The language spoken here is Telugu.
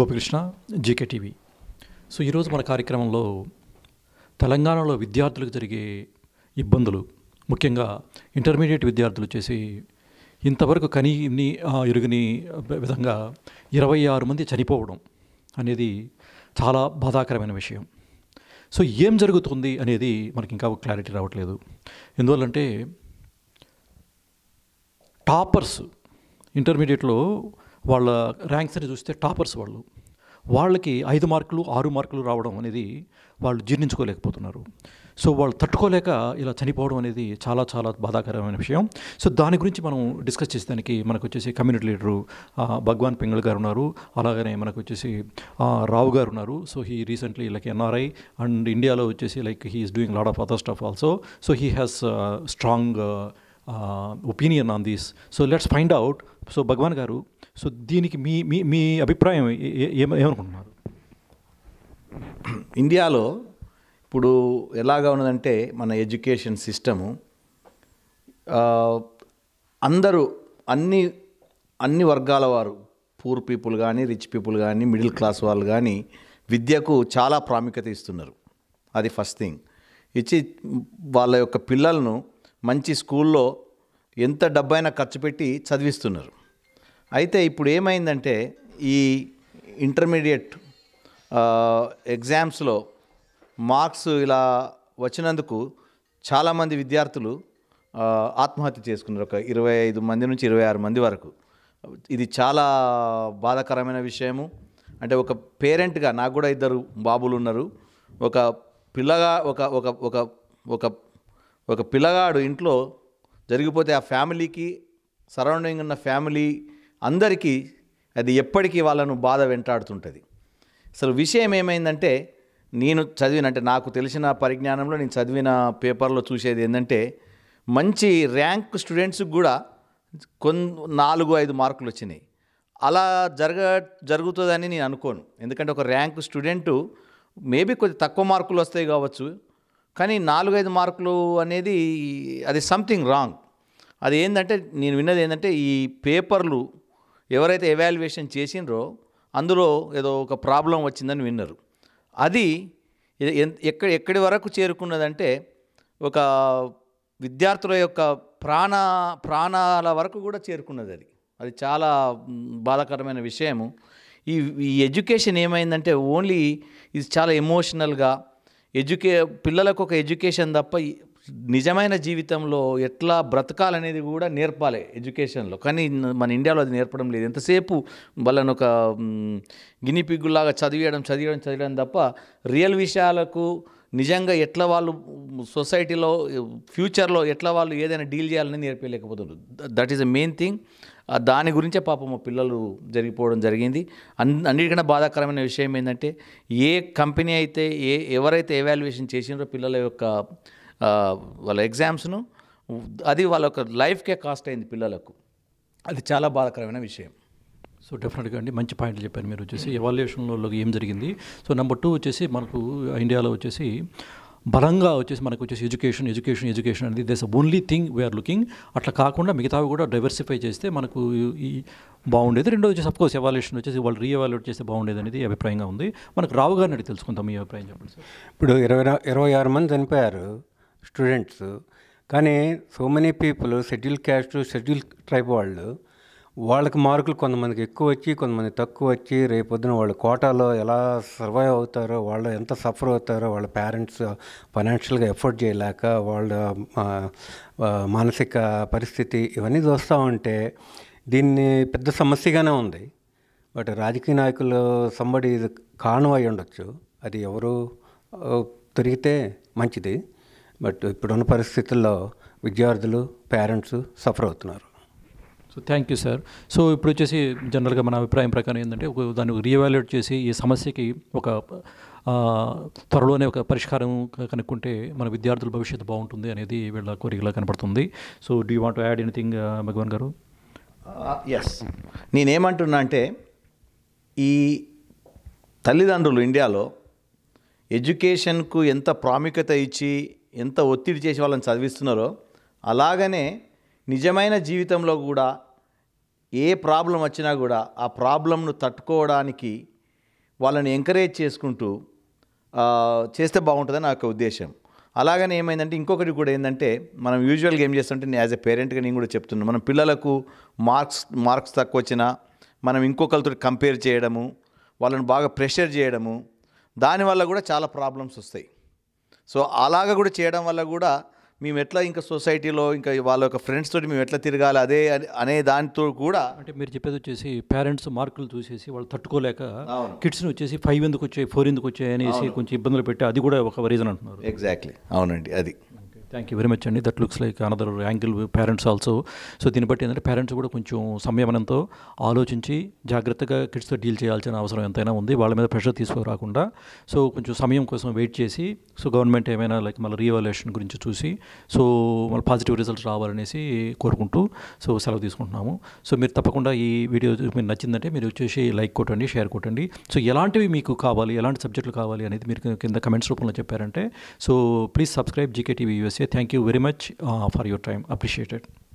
గోపికృష్ణ జీకే టీవీ సో ఈరోజు మన కార్యక్రమంలో తెలంగాణలో విద్యార్థులకు జరిగే ఇబ్బందులు ముఖ్యంగా ఇంటర్మీడియట్ విద్యార్థులు చేసి ఇంతవరకు కనీని ఆ, ఎరుగని విధంగా ఇరవై ఆరు మంది చనిపోవడం అనేది చాలా బాధాకరమైన విషయం సో ఏం జరుగుతుంది అనేది మనకి ఇంకా క్లారిటీ రావట్లేదు ఎందువల్లంటే టాపర్స్ ఇంటర్మీడియట్లో వాళ్ళ ర్యాంక్స్ అని చూస్తే టాపర్స్ వాళ్ళు వాళ్ళకి ఐదు మార్కులు ఆరు మార్కులు రావడం అనేది వాళ్ళు జీర్ణించుకోలేకపోతున్నారు సో వాళ్ళు తట్టుకోలేక ఇలా చనిపోవడం అనేది చాలా చాలా బాధాకరమైన విషయం సో దాని గురించి మనం డిస్కస్ చేసేదానికి మనకు వచ్చేసి కమ్యూనిటీ లీడరు ఆ, భగవాన్ పింగళ్ గారు ఉన్నారు అలాగనే మనకు వచ్చేసి ఆ, రావు గారు ఉన్నారు so he recently like NRI and ఇండియాలో వచ్చేసి like he is doing lot of other stuff also so he has strong opinion on this so let's find out so Bhagavan garu so దీనికి మీ మీ మీ అభిప్రాయం ఏ- ఏ- ఏమ- ఏమనుకుంటున్నారు ఇండియాలో ఇప్పుడు ఎలాగా ఉన్నదంటే మన ఎడ్యుకేషన్ సిస్టము ఆ, అందరూ అన్ని అన్ని వర్గాల వారు పూర్ పీపుల్ కానీ రిచ్ పీపుల్ కానీ మిడిల్ క్లాస్ వాళ్ళు కానీ విద్యకు చాలా ప్రాముఖ్యత ఇస్తున్నారు అది ఫస్ట్ థింగ్ ఇచ్చి వాళ్ళ యొక్క పిల్లలను మంచి స్కూల్లో ఎంత డబ్బైనా ఖర్చు పెట్టి చదివిస్తున్నారు అయితే ఇప్పుడు ఏమైందంటే ఈ ఇంటర్మీడియట్ ఎగ్జామ్స్లో మార్క్స్ ఇలా వచ్చినందుకు చాలామంది విద్యార్థులు ఆ, ఆత్మహత్య చేసుకున్నారు ఒక ఇరవై ఐదు మంది నుంచి ఇరవై ఆరు మంది వరకు ఇది చాలా బాధాకరమైన విషయము అంటే ఒక పేరెంట్గా నాకు కూడా ఇద్దరు బాబులు ఉన్నారు ఒక పిల్లగా ఒక ఒక ఒక ఒక ఒక పిల్లగాడు ఇంట్లో జరిగిపోతే ఆ ఫ్యామిలీకి సరౌండింగ్ ఉన్న ఫ్యామిలీ అందరికీ అది ఎప్పటికీ వాళ్ళను బాధ వెంటాడుతుంటుంది అసలు విషయం ఏమైందంటే నేను చదివిన అంటే నాకు తెలిసిన పరిజ్ఞానంలో నేను చదివిన పేపర్లో చూసేది ఏంటంటే మంచి ర్యాంక్ స్టూడెంట్స్కి కూడా కొన్ నాలుగు ఐదు మార్కులు వచ్చినాయి అలా జరగ జరుగుతుందని నేను అనుకోను ఎందుకంటే ఒక ర్యాంక్ స్టూడెంటు మేబీ కొద్ది తక్కువ మార్కులు వస్తాయి కావచ్చు కానీ నాలుగైదు మార్కులు అనేది అది సంథింగ్ రాంగ్ అది ఏంటంటే నేను విన్నది ఏంటంటే ఈ పేపర్లు ఎవరైతే ఎవాల్యుయేషన్ చేసిండ్రో అందులో ఏదో ఒక ప్రాబ్లం వచ్చిందని విన్నారు అది ఎ- ఎన్- ఎక్కడ ఎక్కడి వరకు చేరుకున్నదంటే ఒక విద్యార్థుల యొక్క ప్రాణ ప్రాణాల వరకు కూడా చేరుకున్నది అది అది చాలా మ్, బాధాకరమైన విషయము ఈ ఈ ఎడ్యుకేషన్ ఏమైందంటే ఓన్లీ ఇది చాలా ఎమోషనల్గా ఎడ్యుకే పిల్లలకు ఒక ఎడ్యుకేషన్ తప్ప ఈ నిజమైన జీవితంలో ఎట్లా బ్రతకాలనేది కూడా నేర్పాలి ఎడ్యుకేషన్లో కానీ న- మన ఇండియాలో అది నేర్పడం లేదు ఎంతసేపు వాళ్ళని ఒక మ్, గిని పిగ్గులాగా చదివేయడం చదివేయడం చదివడం తప్ప రియల్ విషయాలకు నిజంగా ఎట్లా వాళ్ళు సొసైటీలో ఫ్యూచర్లో ఎట్లా వాళ్ళు ఏదైనా డీల్ చేయాలని నేర్పించలేకపోతున్నారు that is the main thing దాని గురించే పాపం మా పిల్లలు జరిగిపోవడం జరిగింది అన్ అన్నిటికన్నా బాధాకరమైన విషయం ఏంటంటే ఏ కంపెనీ అయితే ఏ ఎవరైతే ఎవాల్యుయేషన్ చేసినారో పిల్లల యొక్క ఆ, వాళ్ళ ఎగ్జామ్స్ను అది వాళ్ళ యొక్క లైఫ్కే కాస్ట్ అయింది పిల్లలకు అది చాలా బాధాకరమైన విషయం సో డెఫినెట్గా అండి మంచి పాయింట్లు చెప్పారు మీరు వచ్చేసి ఎవాల్యుయేషన్లో ఏం జరిగింది సో నెంబర్ టూ వచ్చేసి మనకు ఇండియాలో వచ్చేసి బలంగా వచ్చేసి మనకు వచ్చేసి ఎడ్యుకేషన్ ఎడ్యుకేషన్ ఎడ్యుకేషన్ అనేది this only thing we're looking అట్లా కాకుండా మిగతావి కూడా డైవర్సిఫై చేస్తే మనకు ఈ బాగుండేది రెండోది వచ్చేసి అఫ్కోర్స్ ఎవాల్యుయేషన్ వచ్చేసి వాళ్ళు రీఎవాల్యుయేట్ చేస్తే బాగుండేది అనేది అభిప్రాయంగా ఉంది మనకు రావు గారిని అడిగి తెలుసుకుందాం మీ అభిప్రాయం చెప్పండి సార్ ఇప్పుడు ఇరవై రా- ఇరవై ఆరు మంది చనిపోయారు స్టూడెంట్స్ కానీ so many people schedule caste schedule tribe వాళ్ళు వాళ్ళకి మార్కులు కొంతమందికి ఎక్కువ వచ్చి కొంతమంది తక్కువ వచ్చి రేపొద్దున వాళ్ళు కోటాలో ఎలా సర్వైవ్ అవుతారో వాళ్ళు ఎంత సఫర్ అవుతారో వాళ్ళ పేరెంట్స్ ఫైనాన్షియల్గా ఎఫోర్డ్ చేయలేక వాళ్ళ ఆ, ఆ, మానసిక పరిస్థితి ఇవన్నీ చూస్తూ ఉంటే దీన్ని పెద్ద సమస్యగానే ఉంది బట్ రాజకీయ నాయకులు సంబడి ఇది కారణం అయి ఉండొచ్చు అది ఎవరు ఆ, తిరిగితే మంచిది బట్ ఇప్పుడున్న పరిస్థితుల్లో విద్యార్థులు పేరెంట్స్ సఫర్ అవుతున్నారు so thank you sir so ఇప్పుడు వచ్చేసి జనరల్గా మన అభిప్రాయం ప్రకారం ఏంటంటే ఒక దాన్ని రీఎవాల్యుయేట్ చేసి ఈ సమస్యకి ఒక ఆ, త్వరలోనే ఒక పరిష్కారం క- కనుక్కుంటే మన విద్యార్థుల భవిష్యత్తు బాగుంటుంది అనేది వీళ్ళ కోరికలా కనపడుతుంది so do you want add anything Bhagavan garu yes నేనేమంటున్నా అంటే ఈ తల్లిదండ్రులు ఇండియాలో ఎడ్యుకేషన్కు ఎంత ప్రాముఖ్యత ఇచ్చి ఎంత ఒత్తిడి చేసి వాళ్ళని చదివిస్తున్నారో అలాగనే నిజమైన జీవితంలో కూడా ఏ ప్రాబ్లం వచ్చినా కూడా ఆ ప్రాబ్లంను తట్టుకోవడానికి వాళ్ళని ఎంకరేజ్ చేసుకుంటూ ఆ, చేస్తే బాగుంటుందని నా యొక్క ఉద్దేశం అలాగనే ఏమైందంటే ఇంకొకటి కూడా ఏంటంటే మనం యూజువల్గా ఏం చేస్తుంటే నేను యాజ్ ఎ పేరెంట్గా నేను కూడా చెప్తున్నాను మనం పిల్లలకు మార్క్స్ మార్క్స్ తక్కువ వచ్చినా మనం ఇంకొకరితో కంపేర్ చేయడము వాళ్ళని బాగా ప్రెషర్ చేయడము దానివల్ల కూడా చాలా ప్రాబ్లమ్స్ వస్తాయి సో అలాగ కూడా చేయడం వల్ల కూడా మేము ఎట్లా ఇంకా సొసైటీలో ఇంకా వాళ్ళ యొక్క ఫ్రెండ్స్ తోటి మేము ఎట్లా తిరగాలి అదే అని- అనే దానితో కూడా అంటే మీరు చెప్పేది వచ్చేసి పేరెంట్స్ మార్కులు చూసేసి వాళ్ళు తట్టుకోలేక అవును. కిడ్స్ని వచ్చేసి ఫైవ్ ఎందుకు వచ్చాయి ఫోర్ ఎందుకు వచ్చాయి అనేసి కొంచెం ఇబ్బందులు పెట్టి అది కూడా ఒక రీజన్ అంటున్నారు ఎగ్జాక్ట్లీ అవునండి అది థ్యాంక్ యూ వెరీ మచ్ అండి that looks like another angle parents also so దీన్ని బట్టి ఏంటంటే పేరెంట్స్ కూడా కొంచెం సంయమనంతో ఆలోచించి జాగ్రత్తగా కిడ్స్తో డీల్ చేయాల్సిన అవసరం ఎంతైనా ఉంది వాళ్ళ మీద ప్రెషర్ తీసుకురాకుండా సో కొంచెం సమయం కోసం వెయిట్ చేసి సో గవర్నమెంట్ ఏమైనా లైక్ మళ్ళీ రీవాల్యుయేషన్ గురించి చూసి సో మళ్ళీ పాజిటివ్ రిజల్ట్స్ రావాలనేసి కోరుకుంటూ సో సెలవు తీసుకుంటున్నాము సో మీరు తప్పకుండా ఈ వీడియో మీకు నచ్చిందంటే మీరు వచ్చేసి లైక్ కొట్టండి షేర్ కొట్టండి సో ఎలాంటివి మీకు కావాలి ఎలాంటి సబ్జెక్టులు కావాలి అనేది మీరు కింద కమెంట్స్ రూపంలో చెప్పారంటే so please subscribe GK TV USA thank you very much for your time appreciated